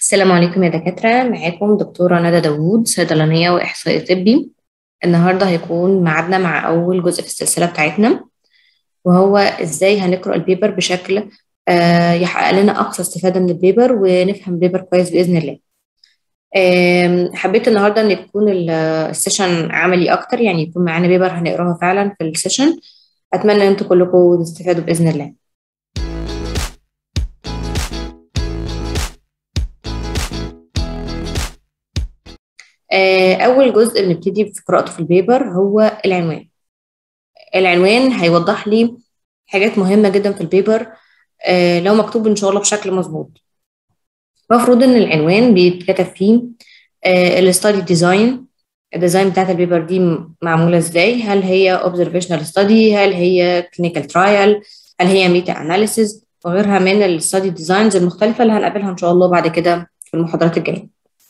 السلام عليكم يا دكاترة معاكم دكتورة ندى داوود صيدلانية وإحصائي طبي النهاردة هيكون ميعادنا مع أول جزء في السلسلة بتاعتنا وهو إزاي هنقرأ البيبر بشكل آه، يحقق لنا أقصى استفادة من البيبر ونفهم البيبر كويس بإذن الله آم، حبيت النهاردة إن يكون ال- السيشن عملي أكتر يعني يكون معانا بيبر هنقراها فعلا في السيشن أتمنى إن انتوا كلكم تستفادوا بإذن الله آه، أول جزء بنبتدي في قراءته في البيبر هو العنوان العنوان هيوضح لي حاجات مهمة جدا في البيبر آه، لو مكتوب إن شاء الله بشكل مظبوط المفروض إن العنوان بيتكتب فيه الستادي ديزاين الديزاين بتاعت البيبر دي م- معمولة إزاي هل هي observational study هل هي clinical trial هل هي ميتا أناليسيز وغيرها من الستادي ديزاينز المختلفة اللي هنقابلها إن شاء الله بعد كده في المحاضرات الجاية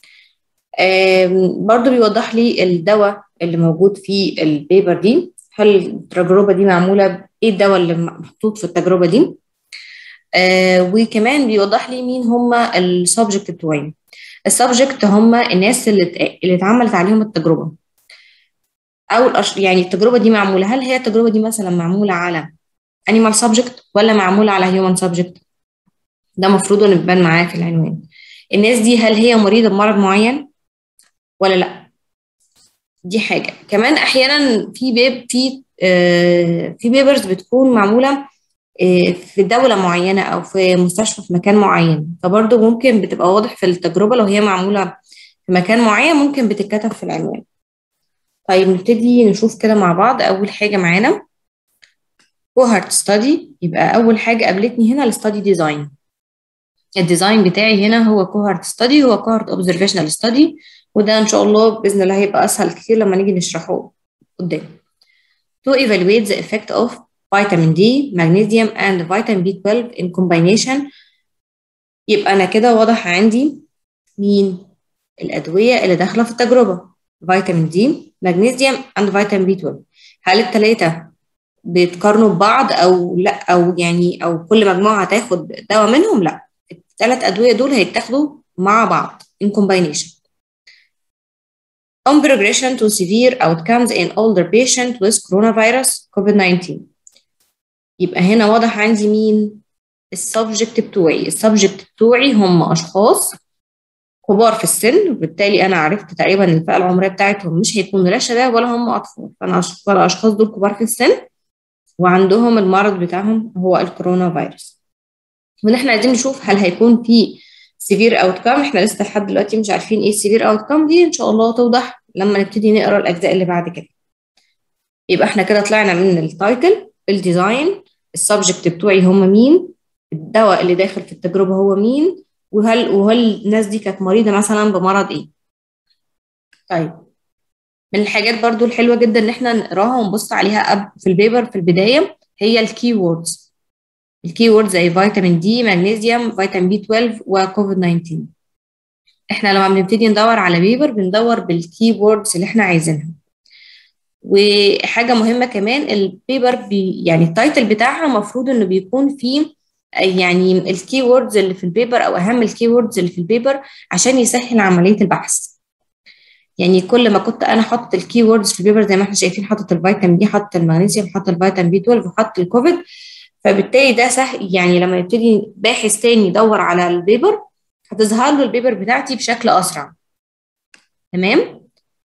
آم، برضو بيوضح لي الدواء اللي موجود في البيبر دي هل التجربة دي معمولة ايه الدواء اللي محطوط في التجربة دي آه وكمان بيوضح لي مين هم السبجكت بتوعي السبجكت هم الناس اللي ات- اللي اتعملت عليهم التجربة او الأش... يعني التجربة دي معمولة هل هي التجربة دي مثلا معمولة على animal subject ولا معمولة على human subject ده المفروض انه يبان معايا في العنوان الناس دي هل هي مريضة بمرض معين ولا لا دي حاجة كمان أحيانا في بيب في آه في بيبرز بتكون معمولة آه في دولة معينة أو في مستشفى في مكان معين فبرضه ممكن بتبقى واضح في التجربة لو هي معمولة في مكان معين ممكن بتتكتب في العنوان طيب نبتدي نشوف كده مع بعض أول حاجة معانا cohort study يبقى أول حاجة قابلتني هنا الستادي ديزاين الديزاين بتاعي هنا هو cohort study هو cohort observational study وده إن شاء الله بإذن الله هيبقى أسهل كتير لما نيجي نشرحه قدام to evaluate the effect of vitamin D, magnesium and vitamin B12 in combination يبقى أنا كده واضح عندي مين الأدوية اللي داخلة في التجربة فيتامين دي مغنيسيوم and فيتامين B12 هل التلاتة بيتقارنوا ببعض أو لا أو يعني أو كل مجموعة هتاخد دواء منهم لا التلات أدوية دول هيتاخدوا مع بعض in combination on progression to severe outcomes in older patient with coronavirus COVID-19 يبقى هنا واضح عندي مين السبجكت بتوعي السبجكت بتوعي هم أشخاص كبار في السن وبالتالي أنا عرفت تقريبا الفئة العمرية بتاعتهم مش هيكونوا لا شباب ولا هم أطفال فأنا أش- فالأشخاص دول كبار في السن وعندهم المرض بتاعهم هو الكورونا فيروس وإن إحنا عايزين نشوف هل هيكون في سيفير اوتكم احنا لسه لحد دلوقتي مش عارفين ايه السيفير اوتكم دي ان شاء الله توضح لما نبتدي نقرا الاجزاء اللي بعد كده يبقى احنا كده طلعنا من التايتل الديزاين السبجكت بتوعي هم مين الدواء اللي داخل في التجربة هو مين وهل وهل الناس دي كانت مريضة مثلا بمرض ايه طيب من الحاجات برضو الحلوة جدا ان احنا نقراها ونبص عليها قبل في البيبر في البداية هي الكي ووردز الكي ووردز زي فيتامين دي مغنيسيوم فيتامين بي 12 وكوفيد 19 احنا لما بنبتدي ندور على بيبر بندور بالكي ووردز اللي احنا عايزينها وحاجة مهمة كمان البيبر بي يعني التايتل بتاعها المفروض انه بيكون فيه يعني الكي ووردز اللي في البيبر او اهم الكي ووردز اللي في البيبر عشان يسهل عملية البحث يعني كل ما كنت انا حاطط الكي ووردز في البيبر زي ما احنا شايفين حاطط الفيتامين دي حاطط المغنيسيوم حاطط الفيتامين بي 12 وحاطط الكوفيد فبالتالي ده سهل يعني لما يبتدي باحث تاني يدور على البيبر هتظهر له البيبر بتاعتي بشكل اسرع تمام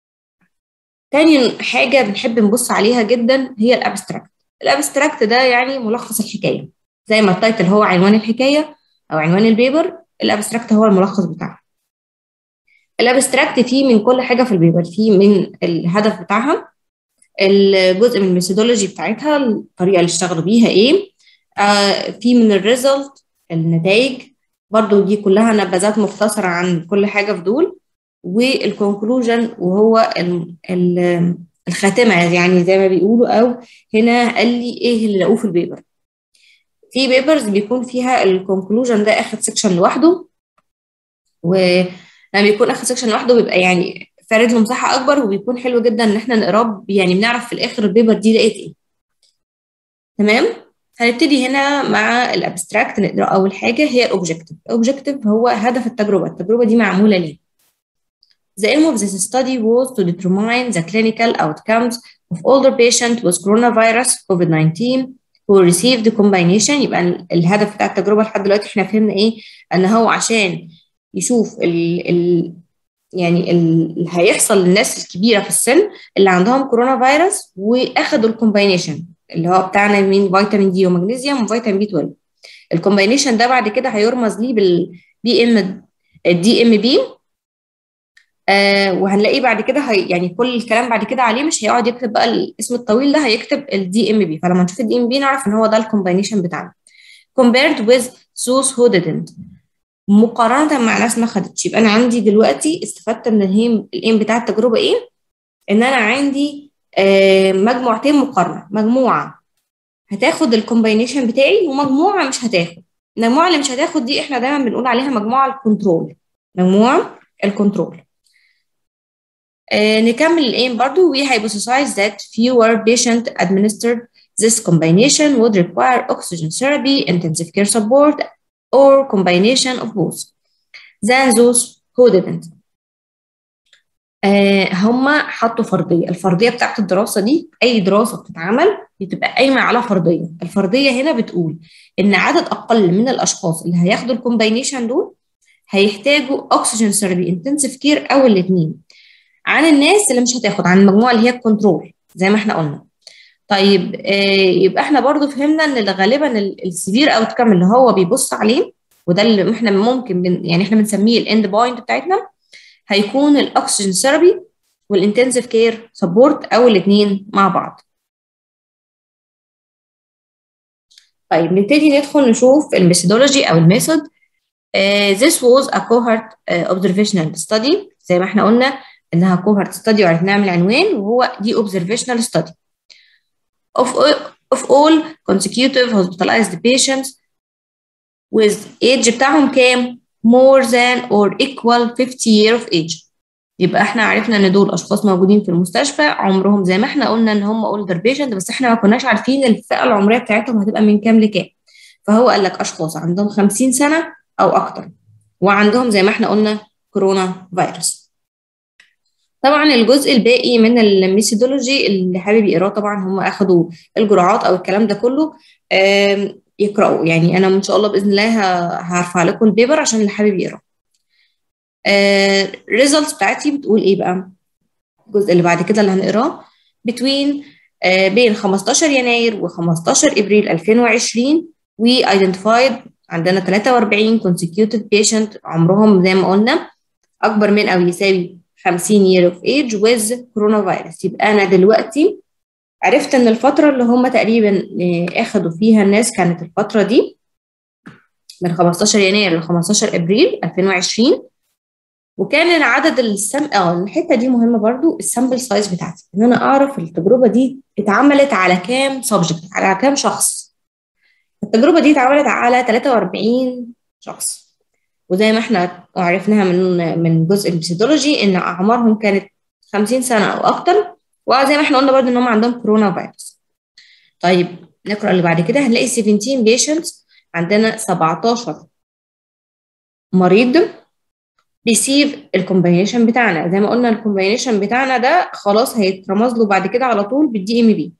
تاني حاجة بنحب نبص عليها جدا هي الابستراكت الابستراكت ده يعني ملخص الحكاية زي ما التايتل هو عنوان الحكاية أو عنوان البيبر الابستراكت هو الملخص بتاعها الابستراكت فيه من كل حاجة في البيبر فيه من الهدف بتاعها الجزء من الميثودولوجي بتاعتها الطريقة اللي اشتغلوا بيها ايه آه في من الريزلت النتائج برضو دي كلها نبذات مختصرة عن كل حاجة في دول والكونكلوجن وهو ال ال الخاتمة يعني زي ما بيقولوا أو هنا قال لي إيه اللي لقوه في البيبر في بيبرز بيكون فيها الكونكلوجن ده اخد سيكشن لوحده ولما بيكون اخد سيكشن لوحده بيبقى يعني فارد له مساحه اكبر وبيكون حلو جدا ان احنا نقراه يعني بنعرف في الاخر البيبر دي لقيت ايه تمام هنبتدي هنا مع الابستراكت نقرا اول حاجه هي الاوبجكتيف الاوبجكتيف هو هدف التجربه التجربه دي معموله ليه The aim of this study was to determine the clinical outcomes of older patients with coronavirus COVID-19 who received the combination يبقى الهدف بتاع التجربه لحد دلوقتي احنا فهمنا ايه ان هو عشان يشوف ال ال يعني اللي هيحصل للناس الكبيره في السن اللي عندهم كورونا فيروس واخدوا الكومباينيشن اللي هو بتاعنا من فيتامين دي ومغنيسيوم وفيتامين بي 12 الكومباينيشن ده بعد كده هيرمز ليه بالبي ام الدي ام بي آه وهنلاقيه بعد كده هي يعني كل الكلام بعد كده عليه مش هيقعد يكتب بقى الاسم الطويل ده هيكتب الدي ام بي فلما نشوف الدي ام بي نعرف ان هو ده الكومباينيشن بتاعنا compared with those who didn't مقارنه مع ناس ما خدتش يبقى انا عندي دلوقتي استفدت من الهيم الايم بتاع التجربه ايه ان انا عندي آه مجموعتين مقارنه مجموعه هتاخد الكومباينيشن بتاعي ومجموعه مش هتاخد المجموعه اللي مش هتاخد دي احنا دايما بنقول عليها مجموعه الكنترول مجموعه الكنترول آه نكمل الايم برضو we hypothesize that fewer patient administered this combination would require oxygen therapy intensive care support or combination of both than those who didn't آه هم حطوا فرضيه الفرضيه بتاعت الدراسه دي اي دراسه بتتعمل بتبقى قايمه على فرضيه الفرضيه هنا بتقول ان عدد اقل من الاشخاص اللي هياخدوا الكومباينيشن دول هيحتاجوا اكسجين ثيرابي انتنسيف كير او الاثنين عن الناس اللي مش هتاخد عن المجموعه اللي هي الكنترول زي ما احنا قلنا طيب آه يبقى احنا برضو فهمنا ان غالبا السيفير اوت كام اللي هو بيبص عليه وده اللي احنا ممكن بن يعني احنا بنسميه الاند بوينت بتاعتنا هيكون الاكسجين ثيرابي والانتنسيف كير سبورت او الاثنين مع بعض طيب نبتدي ندخل نشوف الميثودولوجي او الميثود uh, this was a cohort uh, observational study زي ما احنا قلنا انها cohort study وعرفناها من العنوان وهو دي observational study of all, of all consecutive hospitalized patients with age بتاعهم كام more than or equal 50 year of age يبقى احنا عرفنا ان دول اشخاص موجودين في المستشفى عمرهم زي ما احنا قلنا ان هم older patient بس احنا ما كناش عارفين الفئه العمريه بتاعتهم هتبقى من كام لكام فهو قال لك اشخاص عندهم 50 سنه او اكتر وعندهم زي ما احنا قلنا كورونا فيروس طبعا الجزء الباقي من الميثودولوجي اللي حابب يقراه طبعا هم اخدوا الجرعات او الكلام ده كله يقراوا يعني انا ان شاء الله باذن الله هرفع لكم البيبر عشان اللي حابب يقرا الريزلتس بتاعتي بتقول ايه بقى الجزء اللي بعد كده اللي هنقراه between uh, بين 15 يناير و 15 ابريل 2020 we identified عندنا 43 consecutive patient عمرهم زي ما قلنا اكبر من او يساوي 50 year of age with coronavirus يبقى انا دلوقتي عرفت ان الفتره اللي هم تقريبا اخدوا فيها الناس كانت الفتره دي من 15 يناير ل 15 ابريل 2020 وكان عدد السم اه الحته دي مهمه برضو السامبل سايز بتاعتي ان انا اعرف التجربه دي اتعملت على كام سبجكت على كام شخص التجربه دي اتعملت على 43 شخص وزي ما احنا عرفناها من من جزء الميثودولوجي ان اعمارهم كانت 50 سنه او اكتر وزي ما احنا قلنا برضو ان هم عندهم كورونا فيروس طيب نقرا اللي بعد كده هنلاقي 17 بيشنتس عندنا 17 مريض ريسيف الكومباينيشن بتاعنا زي ما قلنا الكومباينيشن بتاعنا ده خلاص هيترمز له بعد كده على طول بالدي ام بي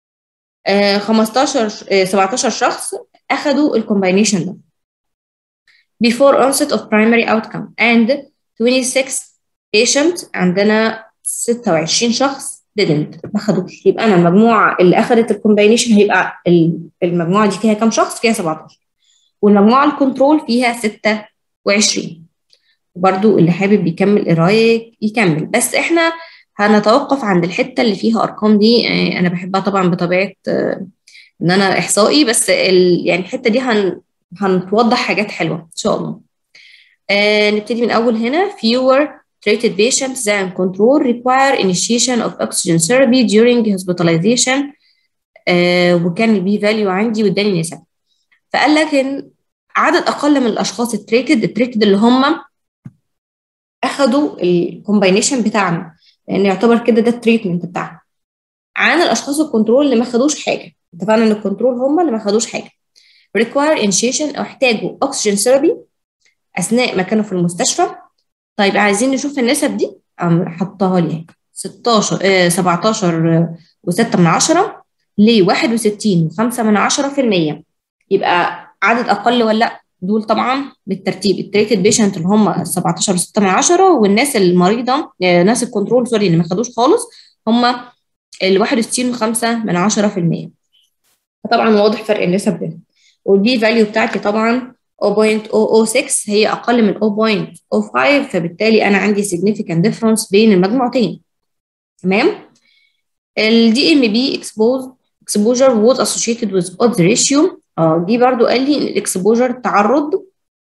15 آه 17 شخص اخذوا الكومباينيشن ده before onset of primary outcome and 26 patient عندنا 26 شخص didn't ما خدوش يبقى انا المجموعه اللي اخذت الكومباينيشن هيبقى المجموعه دي فيها كام شخص؟ فيها 17 والمجموعه الكنترول فيها 26 وبرده اللي حابب يكمل قرايه يكمل بس احنا هنتوقف عند الحته اللي فيها ارقام دي انا بحبها طبعا بطبيعه ان انا احصائي بس ال... يعني الحته دي هن... هنوضح حاجات حلوه ان شاء الله آه نبتدي من اول هنا fewer treated patients than control require initiation of oxygen therapy during hospitalization آه وكان البي فاليو عندي واداني نسب فقال لك ان عدد اقل من الاشخاص التريتد التريتد اللي هم اخدوا الكومباينيشن بتاعنا لان يعتبر كده ده التريتمنت بتاعنا عن الاشخاص الكنترول اللي ما خدوش حاجه اتفقنا ان الكنترول هم اللي ما خدوش حاجه require initiation او احتاجوا اكسجين ثيرابي اثناء ما كانوا في المستشفى طيب عايزين نشوف النسب دي حطها لي 16 آه 17 و6 من 10 ل 61 و5 من 10 في المية يبقى عدد اقل ولا لا دول طبعا بالترتيب التريتد بيشنت اللي هم 17 و6 من 10 والناس المريضه آه ناس الكنترول سوري اللي ما خدوش خالص هم ال 61 و5 من 10 في المية فطبعا واضح فرق النسب بينهم والبي فاليو بتاعتي طبعا 0.006 هي اقل من 0.05 فبالتالي انا عندي significant difference بين المجموعتين تمام ال DMB exposed exposure was associated with odds ratio اه دي برضو قال لي ان الاكسبوجر تعرض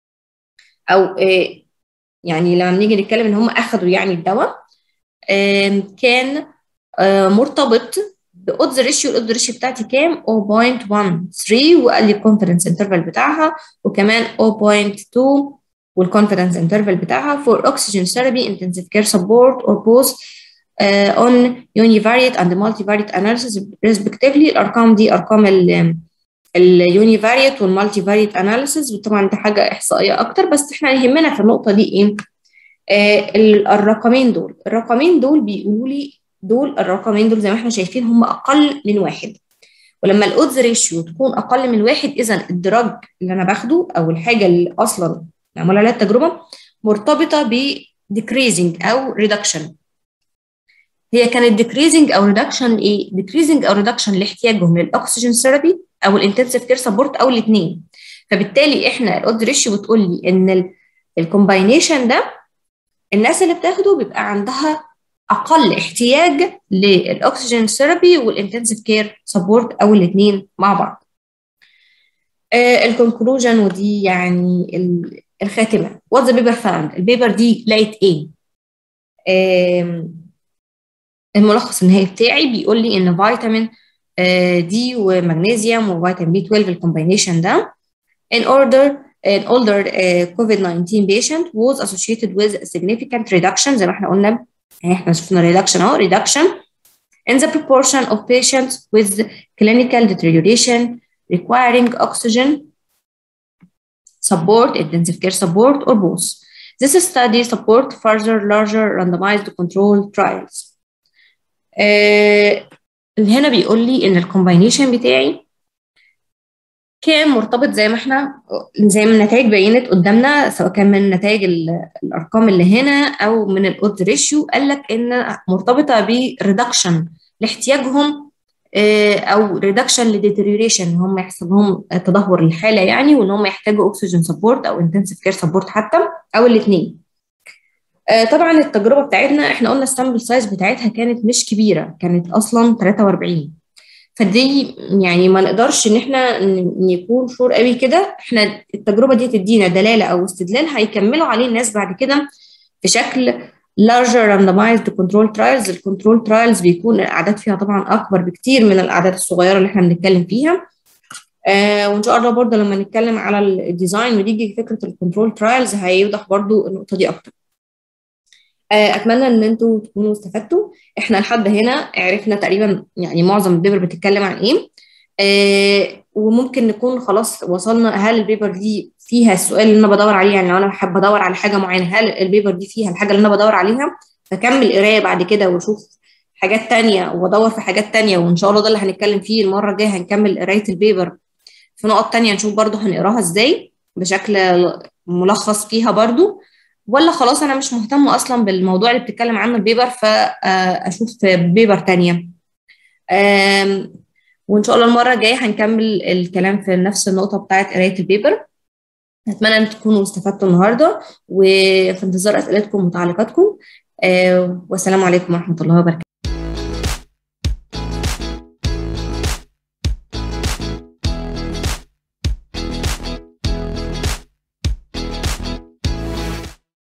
او آه يعني لما بنيجي نتكلم ان هم اخذوا يعني الدواء آه كان آه مرتبط باودز ريشيو الاودز ريشيو بتاعتي كام 0.13 وقال لي الكونفيدنس انترفال بتاعها وكمان 0.2 والكونفيدنس انترفال بتاعها for oxygen therapy intensive care support or both uh, on univariate and multivariate analysis respectively الارقام دي ارقام ال اليونيفاريت والمالتيفاريت اناليسيس طبعا دي حاجه احصائيه اكتر بس احنا يهمنا في النقطه دي ايه آه الرقمين دول الرقمين دول بيقولوا لي دول الرقمين دول زي ما احنا شايفين هم اقل من واحد ولما الاودز ريشيو تكون اقل من واحد اذا الدراج اللي انا باخده او الحاجه اللي اصلا معمول عليها التجربه مرتبطه ب decreasing او reduction هي كانت decreasing او reduction ايه decreasing او reduction لاحتياجهم للاكسجين ثيرابي او الانتنسيف كير سبورت او الاثنين فبالتالي احنا الاودز ريشيو بتقول لي ان الكومباينيشن ده الناس اللي بتاخده بيبقى عندها اقل احتياج للاكسجين ثيرابي والانتنسيف كير سبورت او الاثنين مع بعض آه الكونكلوجن ودي يعني الخاتمه وات ذا بيبر فاوند البيبر دي لقيت ايه آه الملخص النهائي بتاعي بيقول لي ان فيتامين آه دي ومغنيسيوم وفيتامين بي 12 الكومباينيشن ده in order an older uh, COVID-19 patient was associated with a significant reduction زي ما احنا قلنا يعني احنا شفنا reduction اهو reduction in the proportion of patients with clinical deterioration requiring oxygen support, intensive care support, or both. This study support further larger randomized control trials. آه هنا بيقول لي ان الكومباينيشن بتاعي كان مرتبط زي ما احنا زي ما النتائج بينت قدامنا سواء كان من نتائج الارقام اللي هنا او من الاود ريشيو قال لك ان مرتبطه بريدكشن لاحتياجهم او ريدكشن لديتريوريشن ان هم يحصل لهم تدهور الحاله يعني وان هم يحتاجوا اكسجين سبورت او انتنسيف كير سبورت حتى او الاثنين طبعا التجربه بتاعتنا احنا قلنا السامبل سايز بتاعتها كانت مش كبيره كانت اصلا 43 فدي يعني ما نقدرش ان احنا نكون شور قوي كده احنا التجربه دي تدينا دلاله او استدلال هيكملوا عليه الناس بعد كده في شكل larger randomized control trials الكنترول trials بيكون الاعداد فيها طبعا اكبر بكتير من الاعداد الصغيره اللي احنا بنتكلم فيها آه وان شاء الله برضه لما نتكلم على الديزاين ونيجي فكره الكنترول ترايلز هيوضح برضه النقطه دي اكتر اتمنى ان انتوا تكونوا استفدتوا احنا لحد هنا عرفنا تقريبا يعني معظم البيبر بتتكلم عن ايه آه وممكن نكون خلاص وصلنا هل البيبر دي فيها السؤال اللي انا بدور عليه يعني لو انا حابه ادور على حاجه معينه هل البيبر دي فيها الحاجه اللي انا بدور عليها فكمل قرايه بعد كده واشوف حاجات تانية وادور في حاجات تانية وان شاء الله ده اللي هنتكلم فيه المره الجايه هنكمل قرايه البيبر في نقط تانية نشوف برضو هنقراها ازاي بشكل ملخص فيها برضو ولا خلاص انا مش مهتمه اصلا بالموضوع اللي بتتكلم عنه البيبر فاشوف بيبر تانية وان شاء الله المره الجايه هنكمل الكلام في نفس النقطه بتاعه قرايه البيبر اتمنى ان تكونوا استفدتوا النهارده وفي انتظار اسئلتكم وتعليقاتكم والسلام عليكم ورحمه الله وبركاته